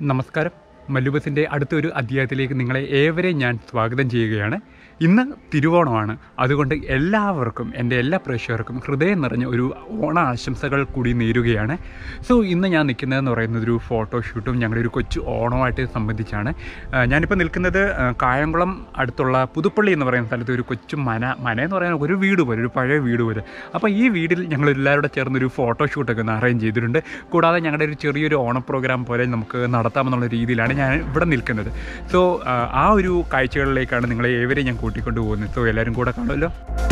നമസ്കാരം മല്ലുബസിൻ്റെ അടുത്തൊരു അധ്യായത്തിലേക്ക് നിങ്ങളെ ഏവരെയും ഞാൻ സ്വാഗതം ചെയ്യുകയാണ് ഇന്ന് തിരുവോണമാണ് അതുകൊണ്ട് എല്ലാവർക്കും എൻ്റെ എല്ലാ പ്രേക്ഷകർക്കും ഹൃദയം നിറഞ്ഞ ഒരു ഓണ ആശംസകൾ കൂടി നേരുകയാണ് സോ ഇന്ന് ഞാൻ നിൽക്കുന്നതെന്ന് പറയുന്നത് ഒരു ഫോട്ടോഷൂട്ടും ഞങ്ങളുടെ ഒരു കൊച്ചു ഓണമായിട്ട് സംബന്ധിച്ചാണ് ആ, ഞാനിപ്പോൾ നിൽക്കുന്നത് ആ, കായംകുളം അടുത്തുള്ള പുതുപ്പള്ളി എന്ന് പറയുന്ന സ്ഥലത്ത് ഒരു കൊച്ചു മന മന എന്ന് പറയുന്നത് ഒരു വീട് പോലെ ഒരു പഴയ വീട് പോലെ അപ്പോൾ ഈ വീട്ടിൽ ഞങ്ങൾ എല്ലാവരും കൂടെ ചേർന്നൊരു ഫോട്ടോഷൂട്ടൊക്കെ ഒന്ന് അറേഞ്ച് ചെയ്തിട്ടുണ്ട് കൂടാതെ ഞങ്ങളുടെ ഒരു ചെറിയൊരു ഓണ പ്രോഗ്രാം പോലെ നമുക്ക് നടത്താമെന്നുള്ള രീതിയിലാണ് ഞാൻ ഇവിടെ നിൽക്കുന്നത് സോ ആ ഒരു കാഴ്ചകളിലേക്കാണ് നിങ്ങളെ ഏവരെയും ഞാൻ കൂട്ടിക്കൊണ്ട് പോകുന്നത് സോ എല്ലാവരും കൂടെ കാണുമല്ലോ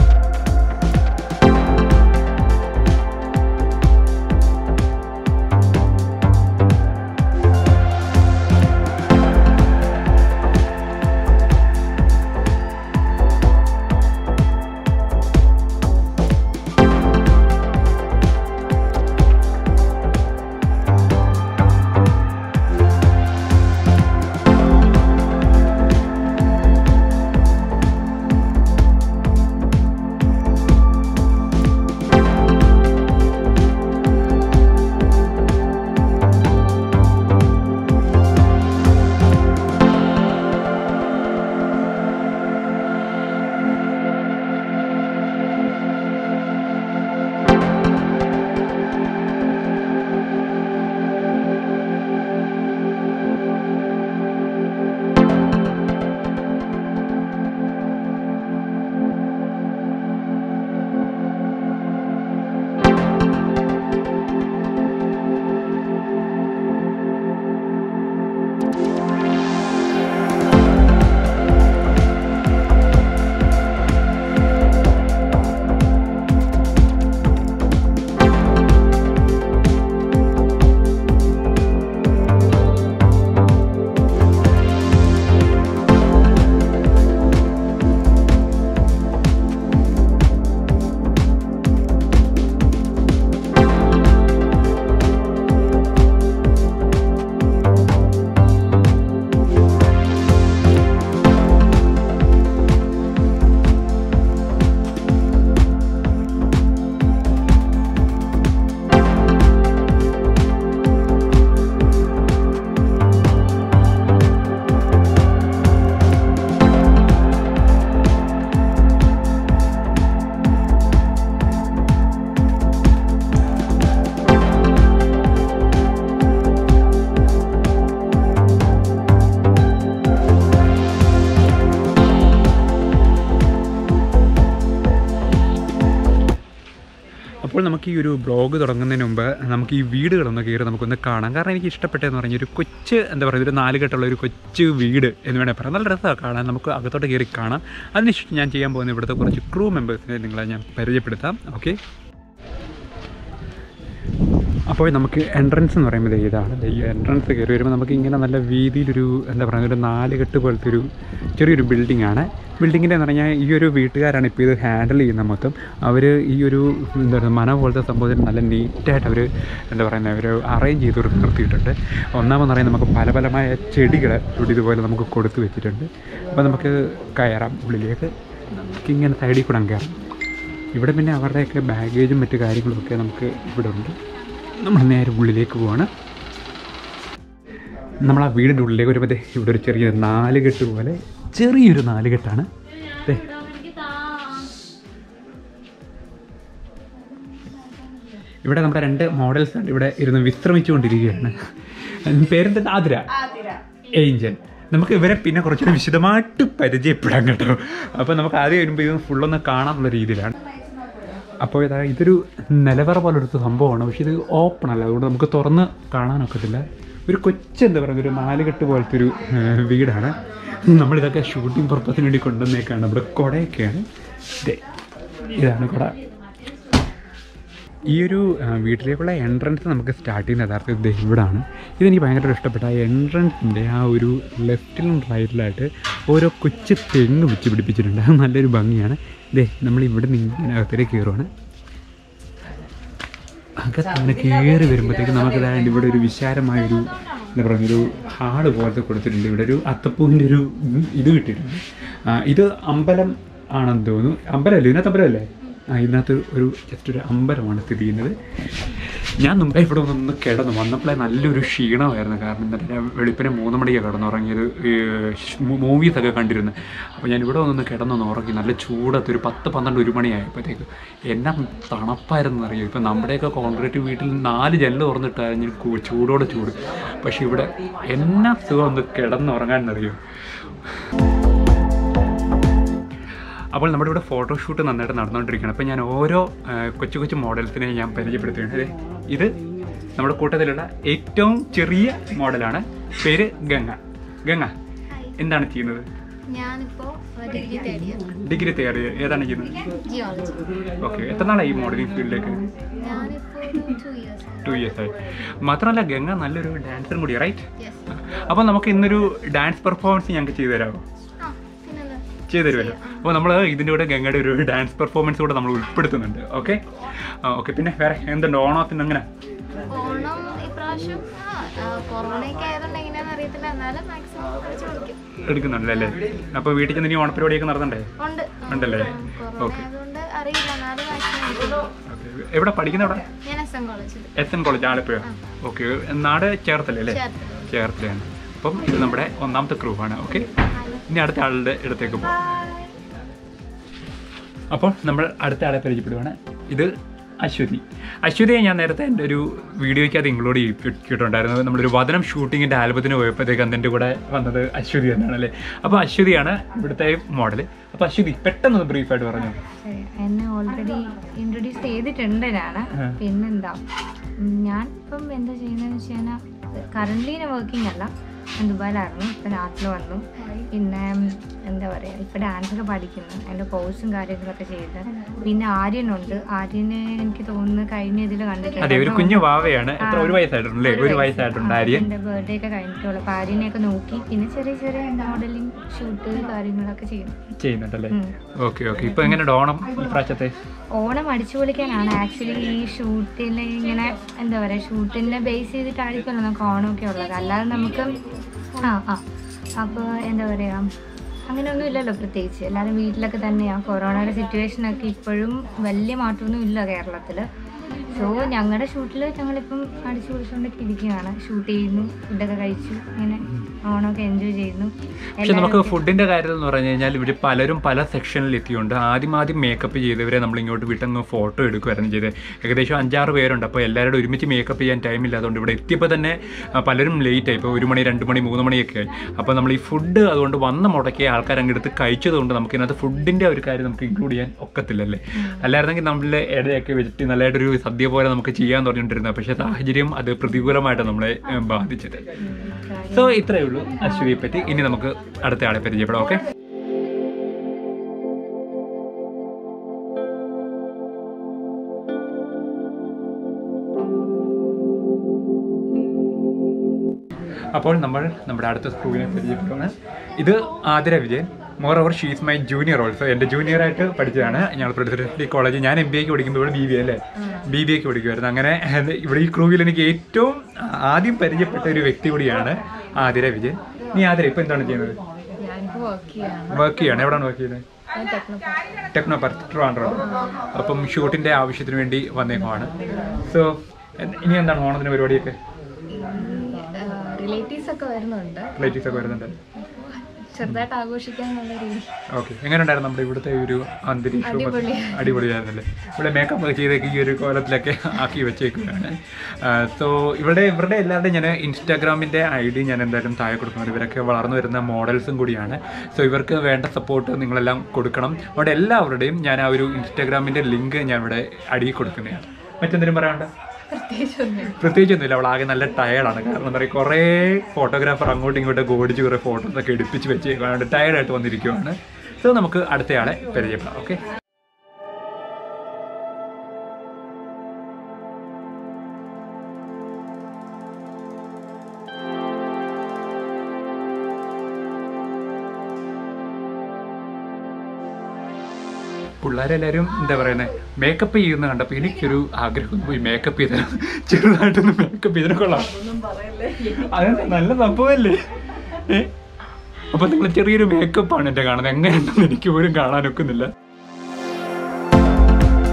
അപ്പോൾ നമുക്ക് ഈ ഒരു ബ്ലോഗ് തുടങ്ങുന്നതിന് മുമ്പ് നമുക്ക് ഈ വീടുകളൊന്ന് കയറി നമുക്കൊന്ന് കാണാം കാരണം എനിക്ക് ഇഷ്ടപ്പെട്ടതെന്ന് പറഞ്ഞാൽ ഒരു കൊച്ച് എന്താ പറയുക ഒരു നാലുകെട്ടുള്ള ഒരു കൊച്ചു വീട് എന്ന് വേണേൽ പറയാം നല്ല രസമാണ് കാണാൻ നമുക്ക് അകത്തോട്ട് കയറി കാണാം അതിനുശേഷം ഞാൻ ചെയ്യാൻ പോകുന്ന ഇവിടുത്തെ കുറച്ച് ക്രൂ മെമ്പേഴ്സിനെ നിങ്ങളെ ഞാൻ പരിചയപ്പെടുത്താം ഓക്കെ അപ്പോൾ നമുക്ക് എൻട്രൻസ് എന്ന് പറയുമ്പോൾ ദേ ഇതാണ് ദേ ഈ എൻട്രൻസ് കയറി വരുമ്പോൾ നമുക്ക് ഇങ്ങനെ നല്ല വീതിയിലൊരു എന്താ പറയുക ഒരു നാലുകെട്ട് പോലത്തെ ഒരു ചെറിയൊരു ബിൽഡിംഗ് ആണ് ബിൽഡിങ്ങിൻ്റെ എന്ന് പറഞ്ഞാൽ ഈ ഒരു വീട്ടുകാരാണ് ഇപ്പോൾ ഇത് ഹാൻഡിൽ ചെയ്യുന്നത് മൊത്തം അവർ ഈ ഒരു എന്താ പറയുക മന പോലത്തെ സംഭവത്തിന് നല്ല നീറ്റായിട്ട് അവർ എന്താ പറയുന്നത് അവർ അറേഞ്ച് ചെയ്ത് നിർത്തിയിട്ടുണ്ട് ഒന്നാമെന്ന് പറയുന്നത് നമുക്ക് പല പലമായ ചെടികൾ ഇവിടെ ഇതുപോലെ നമുക്ക് കൊടുത്തു വെച്ചിട്ടുണ്ട് അപ്പോൾ നമുക്ക് കയറാം ഉള്ളിലേക്ക് നമുക്കിങ്ങനെ സൈഡിൽ കൂടെ അങ്ങ് കയറാം ഇവിടെ പിന്നെ അവരുടെയൊക്കെ ബാഗേജും മറ്റു കാര്യങ്ങളൊക്കെ നമുക്ക് ഇവിടെ ഉണ്ട് നമ്മൾ നേരെ ഉള്ളിലേക്ക് പോവാണ് നമ്മൾ ആ വീടിൻ്റെ ഉള്ളിലേക്ക് വരുമ്പോൾ ദേ ഇവിടെ ഒരു ചെറിയ നാലുകെട്ട് പോലെ ചെറിയൊരു നാലുകെട്ടാണ് ദേ ഇവിടെ നമ്മുടെ രണ്ട് മോഡൽസ് ഉണ്ട് ഇവിടെ ഇരുന്ന് വിശ്രമിച്ചുകൊണ്ടിരിക്കുകയാണ് പേരെന്താ ആതിര ഏഞ്ചൽ നമുക്ക് ഇവരെ പിന്നെ കുറച്ചുകൂടി വിശദമായിട്ട് പരിചയപ്പെടാം കേട്ടോ അപ്പോൾ നമുക്ക് ആദ്യം വരുമ്പോൾ ഇത് ഫുള്ളൊന്ന് കാണാനുള്ള രീതിയിലാണ് അപ്പോൾ ഇതാ ഇതൊരു നിലവറ പോലൊരു സംഭവമാണ് പക്ഷേ ഇത് ഓപ്പൺ അല്ല അതുകൊണ്ട് നമുക്ക് തുറന്ന് കാണാനൊക്കത്തില്ല ഒരു കൊച്ചു എന്താ പറയുക ഒരു നാലുകെട്ട് പോലത്തെ ഒരു ഏഹ്, വീടാണ് നമ്മളിതൊക്കെ ഷൂട്ടിംഗ് പർപ്പസിന് വേണ്ടി കൊണ്ടുവന്നേക്കാണ് നമ്മുടെ കുടയൊക്കെയാണ് ദേ, ഇതാണ് കുട ഈ ഒരു ആ, വീട്ടിലേക്കുള്ള എൻട്രൻസ് നമുക്ക് സ്റ്റാർട്ട് ചെയ്യുന്ന യഥാർത്ഥത്തിൽ ദേ ഇവിടാണ് ഇതെനിക്ക് ഭയങ്കര ഇഷ്ടപ്പെട്ട ആ എൻട്രൻസിൻ്റെ ആ ഒരു ലെഫ്റ്റിലും റൈറ്റിലായിട്ട് ഓരോ കൊച്ചു തെങ്ങ് വെച്ച് പിടിപ്പിച്ചിട്ടുണ്ട് അത് നല്ലൊരു ഭംഗിയാണ് ദേ നമ്മൾ ഇവിടെ നിന്ന് ഇങ്ങനെ അകത്തേക്ക് കയറുവാണ് അകത്തങ്ങനെ കയറി വരുമ്പോഴത്തേക്ക് നമുക്ക് അതായത് ഇവിടെ ഒരു വിശാലമായൊരു എന്താ പറയുക ഒരു ഹാള് പോലത്തെ കൊടുത്തിട്ടുണ്ട് ഇവിടെ ഒരു അത്തപ്പൂവിൻ്റെ ഒരു ഇത് കിട്ടിയിട്ടുണ്ട് ആ, ഇത് അമ്പലം ആണെന്ന് തോന്നുന്നു അമ്പലമല്ലേ ഇതിനകത്ത് അമ്പലമല്ലേ ആ ഇതിനകത്ത് ഒരു ജസ്റ്റ് ഒരു അമ്പലമാണ് സ്ഥിതി ചെയ്യുന്നത് ഞാൻ മുമ്പേ ഇവിടെ ഒന്ന് കിടന്നു വന്നപ്പോഴേ നല്ലൊരു ക്ഷീണമായിരുന്നു കാരണം ഇന്നലെ ഞാൻ വെളുപ്പിനെ മൂന്ന് മണിക്കാണ് കിടന്നുറങ്ങിയത് മൂവീസൊക്കെ കണ്ടിരുന്നു അപ്പോൾ ഞാൻ ഇവിടെ ഒന്ന് കിടന്നൊന്ന് ഉറങ്ങി നല്ല ചൂടത്ത് ഒരു പത്ത് പന്ത്രണ്ട് ഒരു മണിയായപ്പോഴത്തേക്ക് എന്നാ തണുപ്പായിരുന്നു അറിയാം ഇപ്പം നമ്മുടെയൊക്കെ കോൺക്രീറ്റ് വീട്ടിൽ നാല് ജനൽ തുറന്നിട്ടായിരുന്നു കൂ- ചൂടോടെ ചൂട് പക്ഷെ ഇവിടെ എന്നാ സുഖം ഒന്ന് കിടന്നുറങ്ങാനെന്നറിയോ അപ്പോൾ നമ്മുടെ ഇവിടെ ഫോട്ടോഷൂട്ട് നന്നായിട്ട് നടന്നുകൊണ്ടിരിക്കുകയാണ് അപ്പോൾ ഞാൻ ഓരോ ആ, കൊച്ചു കൊച്ചു മോഡൽസിനെ ഞാൻ പരിചയപ്പെടുത്തുകയാണ് ദേ, ഇത് നമ്മുടെ കൂട്ടത്തിലുള്ള ഏറ്റവും ചെറിയ മോഡലാണ് പേര് ഗംഗ ഗംഗ എന്താണ് ചെയ്യുന്നത് ഞാനിപ്പോ ഡിഗ്രി തേർഡ് ഇയർ ഡിഗ്രി തയ്യാറി ഏതാണ് ചെയ്യുന്നത് ജിയോളജി ഓക്കെ എത്ര നാളായി ഈ മോഡലിംഗ് ഫീൽഡിലേക്ക് ഞാനിപ്പോ ഒരു ടു ഇയേഴ്സ് ടു ഇയേഴ്സ് ആയി മാത്രമല്ല ഗംഗ നല്ലൊരു ഡാൻസറും കൂടി റൈറ്റ് യെസ് അപ്പോൾ നമുക്ക് ഇന്നൊരു ഡാൻസ് പെർഫോമൻസ് ഞങ്ങൾക്ക് ചെയ്തു തരാമോ ആ പിന്നെന്താ ചെയ്തു തരുമല്ലോ അപ്പോൾ നമ്മൾ ഇതിൻ്റെ കൂടെ ഗംഗയുടെ ഒരു ഡാൻസ് പെർഫോമൻസ് കൂടെ നമ്മൾ ഉൾപ്പെടുത്തുന്നുണ്ട് ഓക്കെ ഓക്കെ പിന്നെ വേറെ എന്തുണ്ട് ഓണത്തിന് അങ്ങനെ ഓണം ഇപ്രാവശ്യം ആ കൊറോണയൊക്കെ ആയതുകൊണ്ട് എങ്ങനെയാണെന്ന് അറിയത്തില്ല എന്നാലും മാക്സിമം കളിച്ച് കളിക്കും എടുക്കുന്നുണ്ടല്ലേ അപ്പോൾ വീട്ടിൽ ചെന്ന് ഇനി ഓണപ്പരിപാടിയൊക്കെ നടത്തണ്ടേ ഉണ്ട് ഉണ്ടല്ലേ കൊറോണ ഓക്കെ ആയതുകൊണ്ട് അറിയില്ല എന്നാലും മാക്സിമം ഓക്കെ എവിടെ പഠിക്കുന്ന എവിടെ ഞാൻ എസ് എം കോളേജിൽ S N college Alappuzha okay നാട് ചേർത്തല അല്ലേ ചേർത്തല ചേർത്തലയാണ് അപ്പം ഇത് നമ്മുടെ ഒന്നാമത്തെ ക്രൂ ആണ് ഓക്കെ ഇനി അടുത്ത ആളുടെ അടുത്തേക്ക് പോകാം അപ്പോൾ നമ്മൾ അടുത്ത ആളെ പരിചയപ്പെടുവാണ് ഇത് അശ്വതി അശ്വതിയെ ഞാൻ നേരത്തെ എൻ്റെ ഒരു വീഡിയോയ്ക്ക് അത് ഇൻക്ലൂഡ് ചെയ്തിട്ടുണ്ടായിരുന്നു നമ്മളൊരു വദനം ഷൂട്ടിങ്ങിൻ്റെ ആൽബത്തിന് പോയപ്പോഴത്തേക്ക് അതിൻ്റെ കൂടെ വന്നത് അശ്വതി തന്നെയാണ് അല്ലേ അപ്പോൾ അശ്വതിയാണ് ഇവിടുത്തെ മോഡൽ അപ്പോൾ അശ്വതി പെട്ടെന്ന് ബ്രീഫായിട്ട് പറഞ്ഞു ശരി. എന്നെ ഓൾറെഡി ഇൻട്രൊഡ്യൂസ് ചെയ്തിട്ടുണ്ട് ഞാൻ ആ. പിന്നെന്താ ഉം, ഞാൻ ഇപ്പം എന്താ ചെയ്യുന്നതെന്ന് വെച്ച് കഴിഞ്ഞാൽ കറൻ്റ്ലി ഞാൻ വർക്കിംഗ് അല്ല ഞാൻ ദുബായിലായിരുന്നു ഇപ്പം നാട്ടിൽ വന്നു പിന്നെ ഉം, എന്താ പറയുക ഇപ്പം ഡാൻസൊക്കെ പഠിക്കുന്നു എൻ്റെ കോഴ്സും കാര്യങ്ങളൊക്കെ ചെയ്ത് പിന്നെ ആര്യനുണ്ട് ആര്യന് എനിക്ക് തോന്നുന്നു കഴിഞ്ഞ ഇതിൽ കണ്ടിട്ടുണ്ട് അതെ ഒരു കുഞ്ഞു വാവയാണ് എത്ര ഒരു വയസ്സായിട്ടുണ്ടല്ലേ ഒരു വയസ്സായിട്ടുണ്ട് ആര്യ എൻ്റെ ബർത്ത്ഡേ ഒക്കെ കഴിഞ്ഞിട്ടുള്ളൂ അപ്പോൾ ആര്യനെയൊക്കെ നോക്കി പിന്നെ ചെറിയ ചെറിയ മോഡലിംഗ് ഷൂട്ട് കാര്യങ്ങളൊക്കെ ചെയ്യുന്നു ചെയ്യുന്നുണ്ടല്ലേ ഉം. ഓക്കെ ഓക്കെ ഇപ്പൊ എങ്ങനെയുണ്ട് ഓണം ഈ പ്രാവശ്യത്തെ ഓണം അടിച്ചു പൊളിക്കാനാണ് ആക്ച്വലി ഈ ഷൂട്ടിൽ ഇങ്ങനെ എന്താ പറയുക ഷൂട്ടിനെ ബേസ് ചെയ്തിട്ടായിരിക്കുമല്ലോ നമുക്ക് ഓണമൊക്കെ ഉള്ളത് അല്ലാതെ നമുക്ക് ആ ആ അപ്പോൾ എന്താ പറയുക അങ്ങനെയൊന്നും ഇല്ലല്ലോ പ്രത്യേകിച്ച് എല്ലാവരും വീട്ടിലൊക്കെ തന്നെയാണ് കൊറോണയുടെ സിറ്റുവേഷനൊക്കെ ഇപ്പോഴും വലിയ മാറ്റമൊന്നും ഇല്ല കേരളത്തിൽ സോ ഞങ്ങളുടെ ഷൂട്ടിൽ ഞങ്ങളിപ്പം അടിച്ചു പൊളിച്ചുകൊണ്ടൊക്കെ ഇരിക്കുകയാണ് ഷൂട്ട് ചെയ്യുന്നു ഫുഡൊക്കെ കഴിച്ചു ഇങ്ങനെ ഓണമൊക്കെ എൻജോയ് ചെയ്യുന്നു പക്ഷെ നമുക്ക് ഫുഡിന്റെ കാര്യത്തിൽ എന്ന് പറഞ്ഞു കഴിഞ്ഞാൽ ഇവിടെ പലരും പല സെക്ഷനിൽ എത്തിയുണ്ട് ആദ്യം ആദ്യം മേക്കപ്പ് ചെയ്തവരെ നമ്മൾ ഇങ്ങോട്ട് വിട്ടങ്ങ് ഫോട്ടോ എടുക്കുമായിരുന്നു ചെയ്തത് ഏകദേശം അഞ്ചാറ് പേരുണ്ട് അപ്പോൾ എല്ലാവരും ഒരുമിച്ച് മേക്കപ്പ് ചെയ്യാൻ ടൈം ഇല്ലാത്തതുകൊണ്ട് ഇവിടെ എത്തിയപ്പോൾ തന്നെ ആ, പലരും ലേറ്റ് ആയി ഇപ്പോൾ ഒരു മണി രണ്ട് മണി മൂന്ന് മണിയൊക്കെ ആയി അപ്പോൾ നമ്മൾ ഈ ഫുഡ് അതുകൊണ്ട് വന്ന മുടക്കിയ ആൾക്കാർ അങ്ങ് എടുത്ത് കഴിച്ചതുകൊണ്ട് നമുക്ക് ഇതിനകത്ത് ഫുഡിന്റെ ഒരു കാര്യം നമുക്ക് ഇൻക്ലൂഡ് ചെയ്യാൻ ഒക്കത്തില്ലല്ലേ അല്ലായിരുന്നെങ്കിൽ നമ്മൾ ഇടയൊക്കെ വെച്ചിട്ട് നല്ലതായിട്ടൊരു സദ്യ പോലെ നമുക്ക് ചെയ്യാൻ പറഞ്ഞുകൊണ്ടിരുന്നത് പക്ഷേ സാഹചര്യം അത് പ്രതികൂലമായിട്ട് നമ്മളെ ഏ, ബാധിച്ചത് സോ ഇത്രയേ ഉള്ളൂ അശ്വതിയെ പറ്റി ഇനി നമുക്ക് അടുത്ത ആളെ പരിചയപ്പെടാം ഓക്കെ അപ്പോൾ നമ്മൾ നമ്മുടെ അടുത്ത സ്കൂളിനെ പരിചയപ്പെടുകയാണ് ഇത് Athira Vijayan more over she's my junior also എൻ്റെ ജൂനിയറായിട്ട് പഠിച്ചതാണ് ഞങ്ങൾ പ്രസിഡന്റ് കോളേജ് ഞാൻ എം ബി എക്ക് പഠിക്കുമ്പോൾ ഇവിടെ ബി ബി അല്ലേ ബി ബി എക്ക് പഠിക്കുമായിരുന്നു അങ്ങനെ ഇവിടെ ഈ ക്രൂവിൽ എനിക്ക് ഏറ്റവും ആദ്യം പരിചയപ്പെട്ട ഒരു വ്യക്തി കൂടിയാണ് ആതിര വിജയൻ നീ ആതിര ഇപ്പം എന്താണ് ചെയ്യുന്നത് ഞാനിപ്പോൾ വർക്ക് ചെയ്യാണ് വർക്ക് ചെയ്യാണ് എവിടെയാണ് വർക്ക് ചെയ്യുന്നത് ടെക്നോ പാർക്ക് ട്രിവാൻഡ്രം അപ്പം ഷൂട്ടിൻ്റെ ആവശ്യത്തിന് വേണ്ടി വന്നേക്കുമാണ് സോ ഇനി എന്താണ് ഓണത്തിന് പരിപാടിയൊക്കെ റിലേറ്റീവ്സ് ഒക്കെ വരുന്നുണ്ട് റിലേറ്റീവ്സ് ഒക്കെ വരുന്നുണ്ട് ചെറുതായിട്ട് ആഘോഷിക്കാന്നുള്ള രീതി ഓക്കെ എങ്ങനെയുണ്ടായിരുന്നു നമ്മുടെ ഇവിടുത്തെ ഒരു അന്തരീക്ഷവും അടിപൊളിയായിരുന്നല്ലേ ഇവിടെ മേക്കപ്പ് ഒക്കെ ചെയ്തേക്ക് ഈ ഒരു കോലത്തിലൊക്കെ ആക്കി വെച്ചേക്കുകയാണ് സോ ഇവിടെ ഇവരുടെ എല്ലാവരുടെയും ഞാൻ ഇൻസ്റ്റാഗ്രാമിൻ്റെ ഐ ഡി ഞാൻ എന്തായാലും താഴെ കൊടുക്കുന്നുണ്ട് ഇവരൊക്കെ വളർന്നു വരുന്ന മോഡൽസും കൂടിയാണ് സോ ഇവർക്ക് വേണ്ട സപ്പോർട്ട് നിങ്ങളെല്ലാം കൊടുക്കണം അവിടെ എല്ലാവരുടെയും ഞാൻ ആ ഒരു ഇൻസ്റ്റാഗ്രാമിൻ്റെ ലിങ്ക് ഞാൻ ഇവിടെ അടിയിൽ കൊടുക്കുന്നതാണ് മറ്റെന്തെങ്കിലും പറയാനുണ്ടോ പ്രത്യേകിച്ചൊന്നും പ്രത്യേകിച്ചൊന്നുമില്ല അവൾ ആകെ നല്ല ടയർഡാണ് കാരണം എന്താ പറയുക കുറേ ഫോട്ടോഗ്രാഫർ അങ്ങോട്ടും ഇങ്ങോട്ടും ഓടിച്ച് കുറേ ഫോട്ടോസ് ഒക്കെ എടുപ്പിച്ച് വെച്ചേക്കാണ്ട് ടയർഡായിട്ട് വന്നിരിക്കുവാണ് സോ നമുക്ക് അടുത്തയാളെ പരിചയപ്പെടാം ഓക്കെ പിള്ളേരെല്ലാവരും എന്താ പറയുന്നത് മേക്കപ്പ് ചെയ്യുന്ന കണ്ടപ്പോൾ എനിക്കൊരു ആഗ്രഹം പോയി മേക്കപ്പ് ചെയ്താൽ ചെറുതായിട്ടൊന്ന് മേക്കപ്പ് ചെയ്തിട്ട് കൊള്ളാം അതെന്താ നല്ല സംഭവമല്ലേ ഏ അപ്പൊ നിങ്ങൾ ചെറിയൊരു മേക്കപ്പ് ആണ് എന്റെ കാണുന്നത് എങ്ങനെയുണ്ടെന്ന് എനിക്ക് പോലും കാണാൻ ഒക്കുന്നില്ല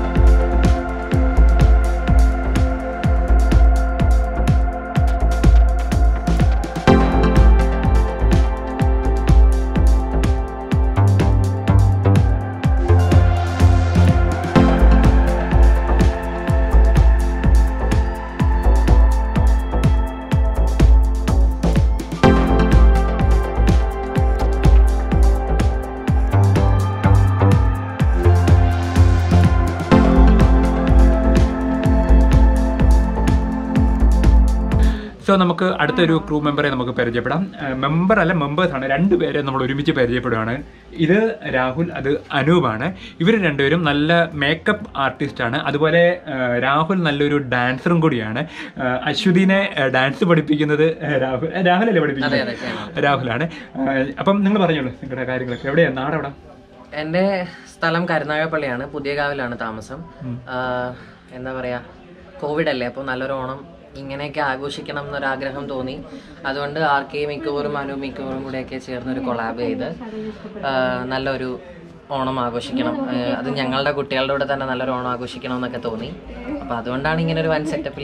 സോ നമുക്ക് അടുത്തൊരു ക്രൂ മെമ്പറെ നമുക്ക് പരിചയപ്പെടാം മെമ്പർ അല്ല മെമ്പേഴ്സ് ആണ് രണ്ടുപേരെ നമ്മൾ ഒരുമിച്ച് പരിചയപ്പെടുകയാണ് ഇത് രാഹുൽ അത് അനൂപാണ് ഇവർ രണ്ടുപേരും നല്ല മേക്കപ്പ് ആർട്ടിസ്റ്റ് ആണ് അതുപോലെ ആ, രാഹുൽ നല്ലൊരു ഡാൻസറും കൂടിയാണ് ആ, അശ്വതിനെ ഡാൻസ് പഠിപ്പിക്കുന്നത് ആ, രാഹുൽ ആ, രാഹുലല്ലേ പഠിപ്പിക്കുന്നത് രാഹുലാണ് ആ, അപ്പം നിങ്ങൾ പറഞ്ഞോളൂ നിങ്ങളുടെ കാര്യങ്ങളൊക്കെ എവിടെയാണ് നാടെവിടെ എൻ്റെ സ്ഥലം കരുനാഗപ്പള്ളിയാണ് പുതിയ കാവിലാണ് താമസം ആഹ് എന്താ പറയാ കോവിഡ് അല്ലേ അപ്പോൾ നല്ലൊരു ഓണം ഇങ്ങനെയൊക്കെ ആഘോഷിക്കണം എന്നൊരാഗ്രഹം തോന്നി അതുകൊണ്ട് ആർ കെ മിക്കവറും അനു മിക്കവറും കൂടെയൊക്കെ ചേർന്നൊരു കൊളാബ് ചെയ്ത് ആഹ് നല്ലൊരു ഓണം ആഘോഷിക്കണം ആഹ് അത് ഞങ്ങളുടെ കുട്ടികളുടെ കൂടെ തന്നെ നല്ലൊരു ഓണം ആഘോഷിക്കണം എന്നൊക്കെ തോന്നി അപ്പോൾ അതുകൊണ്ടാണ് ഇങ്ങനെ ഒരു വൻ സെറ്റപ്പിൽ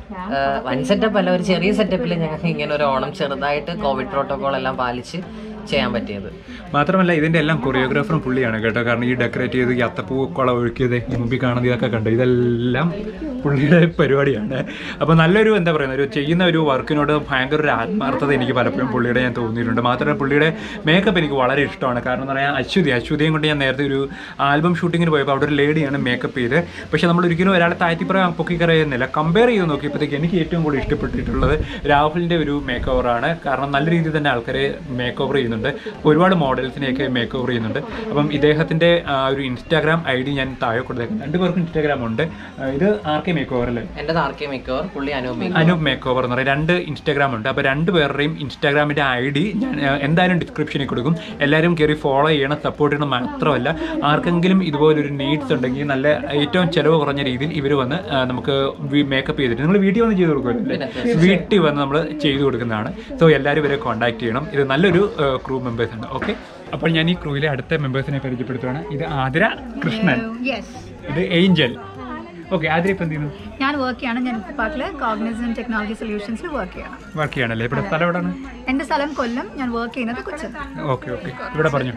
വൻ സെറ്റപ്പ് അല്ല ഒരു ചെറിയ സെറ്റപ്പിൽ ഞങ്ങൾക്ക് ഇങ്ങനെ ഒരു ഓണം ചെറുതായിട്ട് കോവിഡ് പ്രോട്ടോകോൾ എല്ലാം പാലിച്ച് ചെയ്യാൻ പറ്റിയത് മാത്രമല്ല ഇതിന്റെ എല്ലാം കൊറിയോഗ്രാഫറും പുള്ളിയാണ് കേട്ടോ കാരണം ഈ ഡെക്കറേറ്റ് ചെയ്ത് ഈ അത്തപ്പൂക്കുളം ഒഴുക്കിയത് ഈ മുമ്പിൽ കാണുന്നത് ഇതൊക്കെ കണ്ടു ഇതെല്ലാം പുള്ളിയുടെ പരിപാടിയാണ് അപ്പോൾ നല്ലൊരു എന്താ പറയുന്നത് ഒരു ചെയ്യുന്ന ഒരു വർക്കിനോട് ഭയങ്കര ഒരു ആത്മാർത്ഥത എനിക്ക് പലപ്പോഴും പുള്ളിയുടെ ഞാൻ തോന്നിയിട്ടുണ്ട് മാത്രമല്ല പുള്ളിയുടെ മേക്കപ്പ് എനിക്ക് വളരെ ഇഷ്ടമാണ് കാരണം എന്ന് പറയാൻ അശ്വതി അശ്വതിയും കൊണ്ട് ഞാൻ നേരത്തെ ഒരു ആൽബം ഷൂട്ടിങ്ങിന് പോയപ്പോൾ അവിടെ ഒരു ലേഡിയാണ് മേക്കപ്പ് ചെയ്ത് പക്ഷേ നമ്മൾ ഒരിക്കലും ഒരാളെ താഴ്ത്തിപ്പുറം പൊക്കിക്കറിയുന്നില്ല കമ്പയർ ചെയ്ത് നോക്കിയപ്പോഴത്തേക്ക് എനിക്ക് ഏറ്റവും കൂടുതൽ ഇഷ്ടപ്പെട്ടിട്ടുള്ളത് രാഹുലിൻ്റെ ഒരു മേക്ക് ഓവറാണ് കാരണം നല്ല രീതിയിൽ തന്നെ ആൾക്കാരെ മേക്ക് ഓവർ ചെയ്യുന്നുണ്ട് ഒരുപാട് മോഡൽസിനെയൊക്കെ മേക്ക് ഓവർ ചെയ്യുന്നുണ്ട് അപ്പം ഇദ്ദേഹത്തിൻ്റെ ആ, ഒരു ഇൻസ്റ്റാഗ്രാം ഐ ഡി ഞാൻ താഴെ കൊടുത്തേക്കാം രണ്ടു പേർക്കും ഇൻസ്റ്റാഗ്രാം ഉണ്ട് ആ, ഇത് ആർ കെ മേക്ക് ഓവർ അല്ലേ എൻ്റെ ആർ കെ മിക്കവർ പുള്ളി അനൂപി അനൂപ് മേക്ക് ഓവർ എന്ന് പറയും രണ്ട് ഇൻസ്റ്റാഗ്രാം ഉണ്ട് അപ്പോൾ രണ്ട് പേരുടെയും ഇൻസ്റ്റാഗ്രാമിൻ്റെ ഐ ഡി ഞാൻ ആ, എന്തായാലും ഡിസ്ക്രിപ്ഷനിൽ കൊടുക്കും എല്ലാവരും കയറി ഫോളോ ചെയ്യണം സപ്പോർട്ട് ചെയ്യണം മാത്രമല്ല ആർക്കെങ്കിലും ഇതുപോലൊരു നീഡ്സ് ഉണ്ടെങ്കിൽ നല്ല ഏറ്റവും ചിലവ് കുറഞ്ഞ രീതിയിൽ ഇവർ വന്ന് ആ, നമുക്ക് മേക്കപ്പ് ചെയ്തിട്ട് നിങ്ങൾ വീട്ടിൽ വന്ന് ചെയ്ത് കൊടുക്കുമല്ലോ വീട്ടിൽ വന്ന് നമ്മൾ ചെയ്തു കൊടുക്കുന്നതാണ് സോ എല്ലാവരും ഇവരെ കോൺടാക്ട് ചെയ്യണം ഇത് നല്ലൊരു ക്രൂ മെമ്പേഴ്സ് ആണ് ഓക്കെ അപ്പോൾ ഞാൻ ഈ ക്രൂവിലെ അടുത്ത മെമ്പേഴ്സിനെ പരിചയപ്പെടുത്തുകയാണ് ഇത് ആതിര കൃഷ്ണൻ യെസ് ഇത് ഏഞ്ചൽ ഓക്കെ ആതിര ഇപ്പം എന്ത് ചെയ്യുന്നു ഞാൻ വർക്ക് ചെയ്യാണ് ഞാൻ പാർക്കിൽ കോഗ്നിസൻ ടെക്നോളജി സൊല്യൂഷൻസിൽ വർക്ക് ചെയ്യണം വർക്ക് ചെയ്യണല്ലേ ഇവിടെ സ്ഥലം എവിടെയാണ് എൻ്റെ സ്ഥലം കൊല്ലം ഞാൻ വർക്ക് ചെയ്യുന്നത് കൊച്ചി ഓക്കെ ഓക്കെ ഇവിടെ പറഞ്ഞു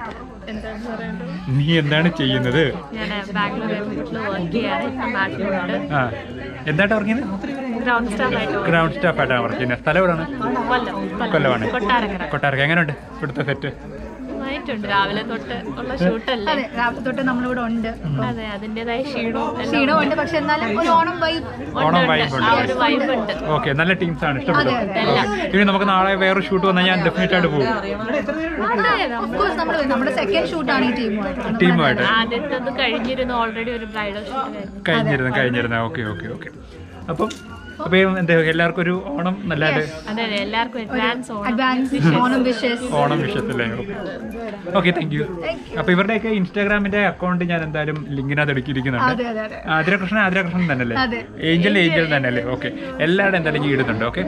നീ എന്താണ് ചെയ്യുന്നത് ഞാൻ ബാംഗ്ലൂർ എയർപോർട്ടിൽ വർക്ക് ചെയ്യാണ് ഇപ്പം നാട്ടിലുണ്ട് ആ എന്തായിട്ടാ വർക്ക് ചെയ്യുന്നത് ഗ്രൗണ്ട് സ്റ്റാഫായിട്ട് ഗ്രൗണ്ട് സ്റ്റാഫ് ആയിട്ടാണ് വർക്ക് ചെയ്യുന്നത് സ്ഥലം എവിടെയാണ് കൊല്ലം കൊല്ലമാണ് കൊട്ടാരക്കര കൊട്ടാരക്ക എങ്ങനെയുണ്ട് ഇവിടുത്തെ സെറ്റ് നന്നായിട്ടുണ്ട് രാവിലെ തൊട്ട് ഉള്ള ഷൂട്ടല്ലേ അതെ രാവിലെ തൊട്ട് നമ്മളിവിടെ ഉണ്ട് അതെ അതിൻ്റെതായ ക്ഷീണവും എല്ലാം ക്ഷീണമുണ്ട് പക്ഷെ എന്നാലും ഒരു ഓണം വൈബ് ഓണം ഉണ്ട്, വൈബ് ഉണ്ട്. ആ ഉണ്ട് ഒരു വൈബ് ഉണ്ട് ഓക്കെ നല്ല ടീംസ് ആണ് ഇഷ്ടപ്പെട്ടു ഇനി നമുക്ക് നാളെ വേറെ ഷൂട്ട് വന്നാൽ ഞാൻ ഡെഫിനറ്റ് ആയിട്ട് പോകും കോഴ്സ് നമ്മൾ നമ്മുടെ സെക്കൻഡ് ഷൂട്ടാണ് ഈ ടീമുമായിട്ട് ടീമുമായിട്ട് ആദ്യത്തെ കഴിഞ്ഞിരുന്നു ഓൾറെഡി ഒരു ബ്രൈഡൽ ഷൂട്ട് കഴിഞ്ഞു കഴിഞ്ഞിരുന്നു കഴിഞ്ഞിരുന്നു ഓക്കെ ഓക്കെ ഓക്കെ അപ്പം അപ്പം എന്താ എല്ലാവർക്കും ഒരു ഓണം നല്ലാണ്ട് അതെ അതെ എല്ലാവർക്കും advance Onam advance Onam wishes Onam വിഷയത്തില്ലേ ഓക്കെ താങ്ക് യു അപ്പൊ ഇവരുടെയൊക്കെ ഇൻസ്റ്റാഗ്രാമിന്റെ അക്കൗണ്ട് ഞാൻ എന്തായാലും ലിങ്കിനകത്ത് എടുക്കിയിരിക്കുന്നുണ്ട് അതെ അതെ അതെ ആതിരകൃഷ്ണൻ ആതിരകൃഷ്ണൻ തന്നെയല്ലേ അതെ. ഏഞ്ചൽ ഏഞ്ചൽ തന്നെയല്ലേ ഓക്കെ എല്ലാവരും എന്തായാലും ഈ ഇടുന്നുണ്ട് ഓക്കെ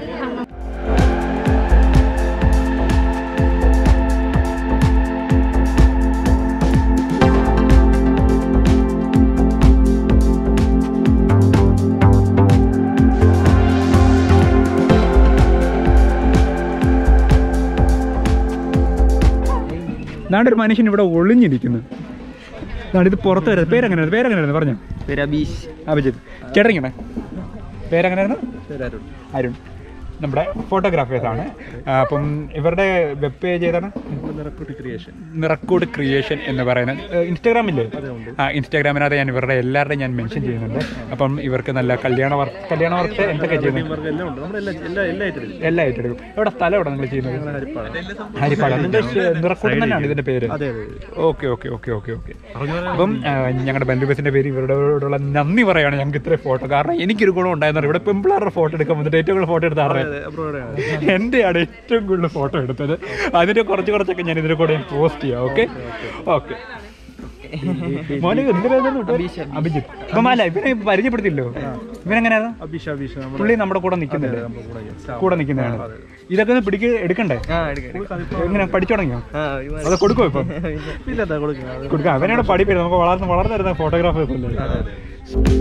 നാടൊരു മനുഷ്യൻ ഇവിടെ ഒളിഞ്ഞിരിക്കുന്നു നാട് ഇത് പുറത്ത് വരുന്നത് പേരെങ്ങനെയായിരുന്നു പേരെങ്ങനെയായിരുന്നു പറഞ്ഞു അഭിജിത്ത് ചേട്ടൻ ഇങ്ങനെ പേരെങ്ങനെയായിരുന്നു അരുൺ നമ്മുടെ ഫോട്ടോഗ്രാഫേഴ്സ് ആണ് ആ, അപ്പം ഇവരുടെ വെബ് പേജ് ഏതാണ് നിറക്കൂട് ക്രിയേഷൻ എന്ന് പറയുന്നത് ഇൻസ്റ്റാഗ്രാമില്ലേ ആ ഇൻസ്റ്റാഗ്രാമിനകത്ത് ഞാൻ ഇവരുടെ എല്ലാവരുടെയും ഞാൻ മെൻഷൻ ചെയ്യുന്നുണ്ട് അപ്പം ഇവർക്ക് നല്ല കല്യാണ വർക്ക് കല്യാണ വർക്ക് എന്തൊക്കെ ചെയ്യുന്നത് എല്ലാ ഐറ്റം എടുക്കും എവിടെ സ്ഥലം എവിടെ നിങ്ങൾ ചെയ്യുന്നത് ഹരിപ്പാട് നിങ്ങളുടെ നിറക്കൂട് തന്നെയാണ് ഇതിന്റെ പേര് okay okay okay okay okay അപ്പം ആ, ഞങ്ങളുടെ ബന്ധുബസിന്റെ പേര് ഇവരോടുള്ള നന്ദി പറയാണ് ഞങ്ങൾക്ക് ഇത്രയും ഫോട്ടോ കാരണം എനിക്കൊരു ഗുണം ഉണ്ടായിരുന്നു ഇവിടെ പെമ്പിളാരുടെ ഫോട്ടോ എടുക്കാൻ വന്നിട്ട് ഏറ്റവും കൂടുതൽ ഫോട്ടോ എടുത്ത ആരുടെ എന്റെയാണ് ഏറ്റവും കൂടുതൽ ഫോട്ടോ എടുത്തത് അതിന്റെ കുറച്ച് കുറച്ചൊക്കെ ഞാൻ ഇതിന്റെ കൂടെ പോസ്റ്റ് ചെയ്യാം ഓക്കെ ഓക്കെ മോനെ എന്ത് പേരായിരുന്നു കേട്ടോ? അഭിജിത്ത് അപ്പം അല്ല ഇവനെ പരിചയപ്പെടുത്തില്ലോ ഇവനെങ്ങനെയായിരുന്നു പുള്ളി നമ്മുടെ കൂടെ നിൽക്കുന്നില്ല കൂടെ നിൽക്കുന്നതാണ് ഇതൊക്കെ ഒന്ന് പിടിക്ക് എടുക്കണ്ടേ എങ്ങനെ പഠിച്ചു തുടങ്ങിയോ അത് കൊടുക്കോ ഇപ്പം കൊടുക്കാം അവനോട് പഠിപ്പില്ല നമുക്ക് വളർന്ന് വളർന്നു വരുന്ന ഫോട്ടോഗ്രാഫേഴ്സ് അല്ലേ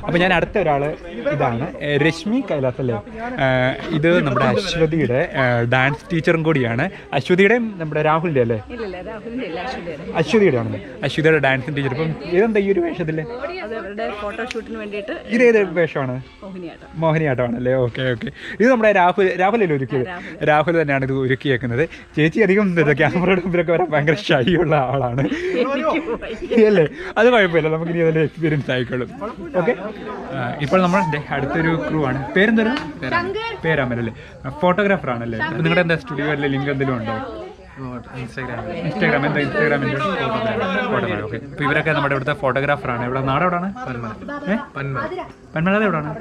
അപ്പോൾ ഞാൻ അടുത്ത ഒരാൾ ഇതാണ് ഏ, രശ്മി കൈലാസ് അല്ലേ ഏ, ഇത് നമ്മുടെ അശ്വതിയുടെ ഏ, ഡാൻസ് ടീച്ചറും കൂടിയാണ് അശ്വതിയുടെയും നമ്മുടെ രാഹുലിൻ്റെ അല്ലേ അശ്വതിയുടെ ആണല്ലേ അശ്വതിയുടെ ഡാൻസ് ടീച്ചർ ഇപ്പം ഇതെന്താ ഈ ഒരു വേഷത്തിൽ അത് അവരുടെ ഫോട്ടോഷൂട്ടിന് വേണ്ടിയിട്ട് ഇത് ഏത് വേഷമാണ് മോഹിനിയാട്ടം മോഹിനിയാട്ടമാണല്ലേ ഓക്കെ ഓക്കെ ഇത് നമ്മുടെ രാഹുൽ രാഹുലല്ലേ ഒരുക്കിയത് രാഹുൽ തന്നെയാണ് ഇത് ഒരുക്കിയേക്കുന്നത് ചേച്ചി അധികം എന്താ ക്യാമറയുടെ മുമ്പിലൊക്കെ വരാൻ ഭയങ്കര ഷൈ ഉള്ള ആളാണ് അല്ലേ അത് കുഴപ്പമില്ല നമുക്ക് ഇനി അതിന്റെ എക്സ്പീരിയൻസ് ആയിക്കോളും ഓക്കെ ഇപ്പോൾ നമ്മൾ ദേ അടുത്തൊരു ക്രൂ ആണ് പേരെന്തൊരു പേരാമല്ലേ ഫോട്ടോഗ്രാഫർ ആണല്ലേ അപ്പൊ നിങ്ങളുടെ എന്താ സ്റ്റുഡിയോയിലെ ലിങ്ക് എന്തെങ്കിലും ഉണ്ടോ ഇൻസ്റ്റാഗ്രാം ഇൻസ്റ്റാഗ്രാം എന്താ ഇൻസ്റ്റാഗ്രാമിന്റെ ഫോട്ടോഗ്രാഫ് ഓക്കെ അപ്പൊ ഇവരൊക്കെ നമ്മുടെ ഇവിടുത്തെ ഫോട്ടോഗ്രാഫർ ആണ് ഇവിടെ നാട് എവിടെയാണ് പന്മല എവിടെയാണ്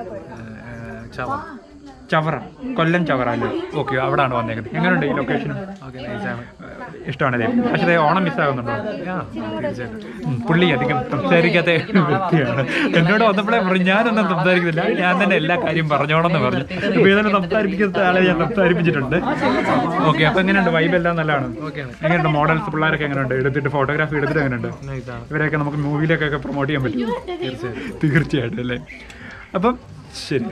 ചവറ കൊല്ലം ചവറ അല്ലേ ഓക്കെ അവിടെയാണ് വന്നേക്കുന്നത് എങ്ങനെയുണ്ട് ഈ ലൊക്കേഷൻ ഇഷ്ടമാണല്ലേ പക്ഷേ ദേ ഓണം മിസ്സാകുന്നുണ്ടോ ഉം, പുള്ളി അധികം സംസാരിക്കാത്ത വ്യക്തിയാണ് എന്നോട് വന്നപ്പോഴേ പറഞ്ഞു ഞാനൊന്നും സംസാരിക്കുന്നില്ല ഞാൻ തന്നെ എല്ലാ കാര്യം പറഞ്ഞോളെന്ന് പറഞ്ഞു ഇപ്പൊ ഇതെന്നെ സംസാരിപ്പിക്കുന്ന ആളെ ഞാൻ സംസാരിപ്പിച്ചിട്ടുണ്ട് ഓക്കെ അപ്പൊ എങ്ങനെയുണ്ട് വൈബ് എല്ലാം നല്ലതാണ് എങ്ങനെയുണ്ട് മോഡൽസ് പിള്ളേരൊക്കെ എങ്ങനെയുണ്ട് എടുത്തിട്ട് ഫോട്ടോഗ്രാഫി എടുത്തിട്ട് എങ്ങനെയുണ്ട് ഇവരെയൊക്കെ നമുക്ക് മൂവിയിലൊക്കെ പ്രൊമോട്ട് ചെയ്യാൻ പറ്റും തീർച്ചയായിട്ടും അല്ലേ അപ്പം ശരി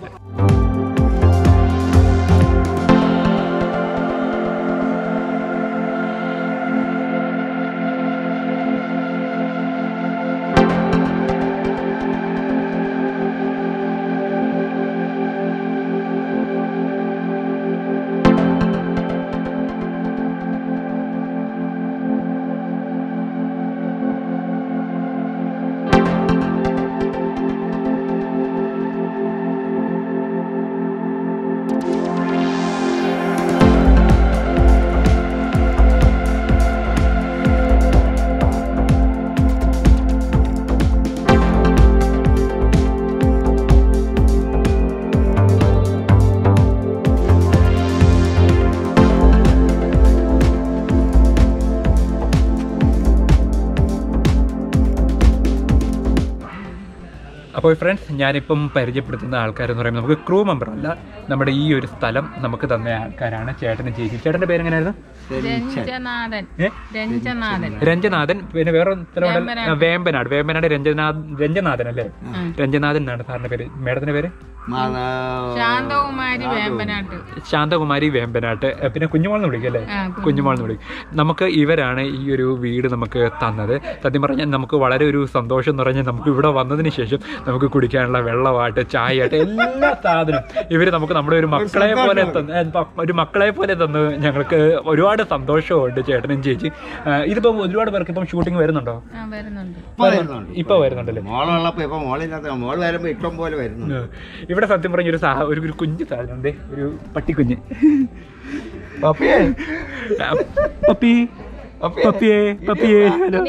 അപ്പോൾ ഫ്രണ്ട്സ് ഞാനിപ്പം പരിചയപ്പെടുത്തുന്ന ആൾക്കാരെന്ന് പറയുമ്പോൾ നമുക്ക് ക്രൂ മെമ്പർ അല്ല നമ്മുടെ ഈ ഒരു സ്ഥലം നമുക്ക് തന്ന ആൾക്കാരാണ് ചേട്ടനും ചേച്ചി ചേട്ടൻ്റെ പേര് എങ്ങനെയായിരുന്നു രഞ്ജനാഥൻ ഏ? രഞ്ജനാഥൻ രഞ്ജനാഥൻ പിന്നെ വേറെ സ്ഥലമുണ്ട് വേമ്പനാട് വേമ്പനാട് രഞ്ജനാഥ് രഞ്ജനാഥൻ അല്ലേ രഞ്ജനാഥൻ എന്നാണ് സാറിന്റെ പേര് മേഡത്തിന്റെ പേര് ശാന്തകുമാരി വേമ്പനാട്ട് ശാന്തകുമാരി വേമ്പനാട്ട് ഏ, പിന്നെ കുഞ്ഞുമോൾ എന്ന് വിളിക്കും അല്ലേ ആ, കുഞ്ഞുമോൾ എന്ന് വിളിക്കും നമുക്ക് ഇവരാണ് ഈ ഒരു വീട് നമുക്ക് തന്നത് സത്യം പറഞ്ഞാൽ നമുക്ക് വളരെ ഒരു സന്തോഷം എന്ന് പറഞ്ഞാൽ നമുക്ക് ഇവിടെ വന്നതിന് ശേഷം നമുക്ക് കുടിക്കാനുള്ള വെള്ളമായിട്ട് ചായയായിട്ട് എല്ലാ സാധനവും ഇവർ നമുക്ക് നമ്മുടെ ഒരു മക്കളെ പോലെ തന്ന് ഏ, പ- ഒരു മക്കളെ പോലെ തന്ന് ഞങ്ങൾക്ക് ഒരുപാട് സന്തോഷമുണ്ട് ചേട്ടനും ചേച്ചി ആ, ഇതിപ്പം ഒരുപാട് പേർക്ക് ഇപ്പം ഷൂട്ടിംഗ് വരുന്നുണ്ടോ ആ വരുന്നുണ്ട് ഇപ്പൊ വരുന്നുണ്ട് ഇപ്പൊ വരുന്നുണ്ടല്ലേ മോളുള്ളപ്പോ ഇപ്പൊ മോളില്ലാത്ത മോൾ വരുമ്പോ ഇഷ്ടം പോലെ വരുന്നുണ്ട് ഉം. ഇവിടെ സത്യം പറഞ്ഞ ഒരു സാ ഒരു ഒരു കുഞ്ഞു സാധനം ഉണ്ട് ഒരു പട്ടിക്കുഞ്ഞ് പപ്പിയേ പപ്പി പപ്പിയേ പപ്പിയേ ഹലോ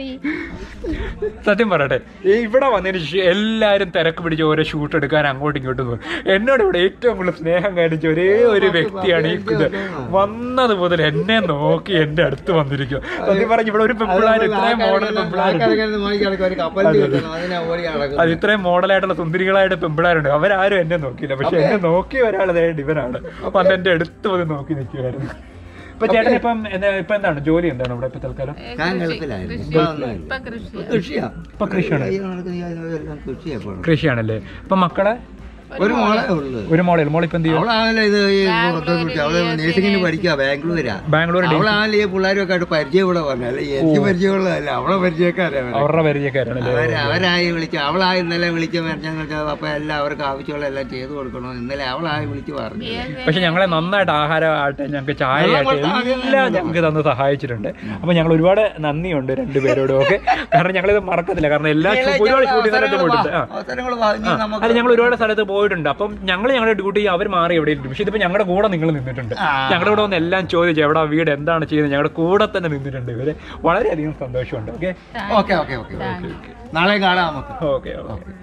സത്യം പറയട്ടെ ഈ ഇവിടെ വന്നതിന് ശേഷം എല്ലാവരും തിരക്ക് പിടിച്ച് ഓരോ ഷൂട്ട് എടുക്കാൻ അങ്ങോട്ടും ഇങ്ങോട്ടും പോകും എന്നോട് ഇവിടെ ഏറ്റവും കൂടുതൽ സ്നേഹം കാണിച്ച ഒരേ ഒരു വ്യക്തിയാണ് ഈ ഇത് വന്നത് മുതൽ എന്നെ നോക്കി എന്റെ അടുത്ത് വന്നിരിക്കും സത്യം പറഞ്ഞ ഇവിടെ ഒരു പെമ്പിളാർ ഇത്രയും മോഡൽ പെമ്പിളാരുണ്ട് ഒരു കപ്പലിൽ കിട്ടണം അതിനാ ഓടി നടക്കുന്നത് അത് ഇത്രയും മോഡലായിട്ടുള്ള സുന്ദരികളായിട്ട് പെമ്പിളാരുണ്ട് അവരാരും എന്നെ നോക്കിയില്ല പക്ഷെ എന്നെ നോക്കിയ ഒരാൾ അതായത് ഇവനാണ് വന്ന് എന്റെ അടുത്ത് വന്ന് നോക്കി നിൽക്കുമായിരുന്നു ഇപ്പൊ ചേട്ടൻ ഇപ്പം എന്താ ഇപ്പൊ എന്താണ് ജോലി എന്താണ് ഇവിടെ ഇപ്പൊ തൽക്കാലം ഞാൻ ഗൾഫിലായിരുന്നു ഇപ്പൊ ഒന്നുമില്ല. ഇപ്പൊ കൃഷി കൃഷിയാ ഇപ്പൊ കൃഷിയാണ് ഈ നടക്കുന്ന എല്ലാം കൃഷിയാ ഇപ്പൊ. കൃഷിയാണല്ലേ ഇപ്പൊ മക്കളെ ഒരു മോളെ ഉള്ളു ഒരു മോളെ മോളിപ്പോ എന്ത് ചെയ്യും അവളാണല്ലോ ഇത് ഈ പുറത്ത് കുട്ടി അവള് നേഴ്സിംഗിന് പഠിക്കുക ബാംഗ്ലൂരാ ബാംഗ്ലൂർ അവളാണല്ലോ ഈ പിള്ളേരൊക്കെ ആയിട്ട് പരിചയം ഇവിടെ വന്നത് എനിക്ക് പരിചയമുള്ളതല്ല അവളെ പരിചയക്കാരാ അവര്. അവരുടെ പരിചയക്കാരാണല്ലേ അവര് അവരായി വിളിച്ചു അവളായി ഇന്നലെ വിളിച്ച് പറഞ്ഞ അപ്പൊ എല്ലാം അവർക്ക് ആവശ്യമുള്ള എല്ലാം ചെയ്തു കൊടുക്കണം ഇന്നലെ അവളായി വിളിച്ച് പറഞ്ഞു പക്ഷെ ഞങ്ങളെ നന്നായിട്ട് ആഹാരമായിട്ട് ഞങ്ങൾക്ക് ചായയായിട്ട് എല്ലാം ഞങ്ങൾക്ക് തന്ന് സഹായിച്ചിട്ടുണ്ട് അപ്പൊ ഞങ്ങൾ ഒരുപാട് നന്ദിയുണ്ട് രണ്ടുപേരോടും ഒക്കെ കാരണം ഞങ്ങളിത് മറക്കത്തില്ല കാരണം എല്ലാ ഷൂ- ഒരുപാട് ഷൂട്ടിംഗ് സ്ഥലത്ത് പോയിട്ടുണ്ട് ആ അവസരങ്ങൾ വാങ്ങി നമുക്ക് അല്ല ഞങ്ങൾ ഒരുപാട് സ്ഥലത്ത് പോയിട്ടുണ്ട് അപ്പം ഞങ്ങൾ ഞങ്ങളുടെ ഡ്യൂട്ടി അവർ മാറി എവിടെ ഇരിക്കും പക്ഷെ ഇതിപ്പോ ഞങ്ങളുടെ കൂടെ നിങ്ങൾ നിന്നിട്ടുണ്ട് ഞങ്ങളുടെ കൂടെ വന്ന് എല്ലാം ചോദിച്ചു എവിടെ വീട് എന്താണ് ചെയ്യുന്നത് ഞങ്ങളുടെ കൂടെ തന്നെ നിന്നിട്ടുണ്ട് ഇവര് വളരെയധികം സന്തോഷമുണ്ട് ഓക്കെ ഓക്കെ ഓക്കെ ഓക്കെ നാളെ കാണാം നമുക്ക് ഓക്കെ ഓക്കെ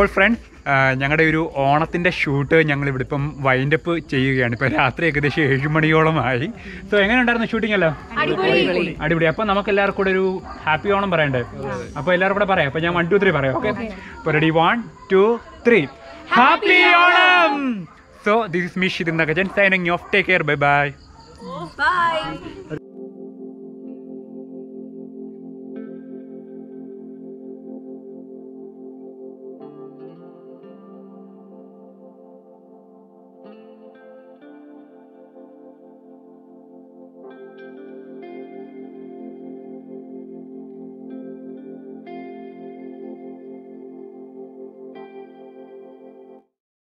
അപ്പോൾ ഫ്രണ്ട്സ് ഞങ്ങളുടെ ഒരു ഓണത്തിൻ്റെ ഷൂട്ട് ഞങ്ങൾ ഇവിടെ ഇപ്പം വൈൻഡപ്പ് ചെയ്യുകയാണ് ഇപ്പോൾ രാത്രി ഏകദേശം ഏഴ് മണിയോളമായി സോ എങ്ങനെ ഉണ്ടായിരുന്നു ഷൂട്ടിംഗ് എല്ലാം അടിപൊളി അപ്പോൾ നമുക്ക് എല്ലാവർക്കും കൂടെ ഒരു ഹാപ്പി ഓണം പറയണ്ടേ അപ്പോൾ എല്ലാവരും കൂടെ പറയാം അപ്പോൾ ഞാൻ വൺ ടു ത്രീ പറയാം ഓക്കെ അപ്പോൾ ready one two three happy Onam so this is me Shithin Nagajan signing off take care bye bye Bye.